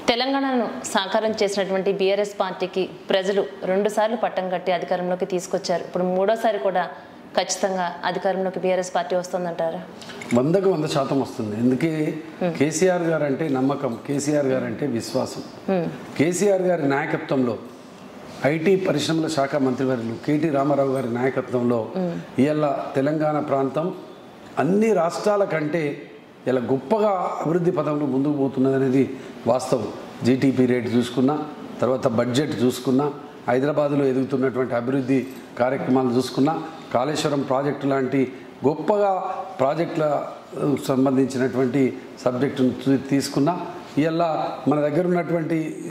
తెలంగాణను సాకారం చేసినటువంటి బీఆర్ఎస్ పార్టీకి ప్రజలు రెండుసార్లు పట్టం కట్టి అధికారంలోకి తీసుకొచ్చారు ఇప్పుడు మూడోసారి కూడా ఖచ్చితంగా అధికారంలోకి బీఆర్ఎస్ పార్టీ వస్తుందంటారా వందకు వంద శాతం వస్తుంది ఎందుకే కేసీఆర్ గారు అంటే నమ్మకం కేసీఆర్ గారు అంటే విశ్వాసం కేసీఆర్ గారి నాయకత్వంలో ఐటీ పరిశ్రమల శాఖ మంత్రివర్యులు కేటీ రామారావు గారి నాయకత్వంలో ఇవాళ తెలంగాణ ప్రాంతం అన్ని రాష్ట్రాల కంటే ఇలా గొప్పగా అభివృద్ధి పదంలో ముందుకు పోతున్నది అనేది వాస్తవం జీటీపీ రేట్ చూసుకున్నా తర్వాత బడ్జెట్ చూసుకున్నా హైదరాబాద్లో ఎదుగుతున్నటువంటి అభివృద్ధి కార్యక్రమాలు చూసుకున్నా కాళేశ్వరం ప్రాజెక్టు లాంటి గొప్పగా ప్రాజెక్టుల ఆ, సంబంధించినటువంటి సబ్జెక్టును తీ- తీసుకున్నా ఇవాళ మన దగ్గర ఉన్నటువంటి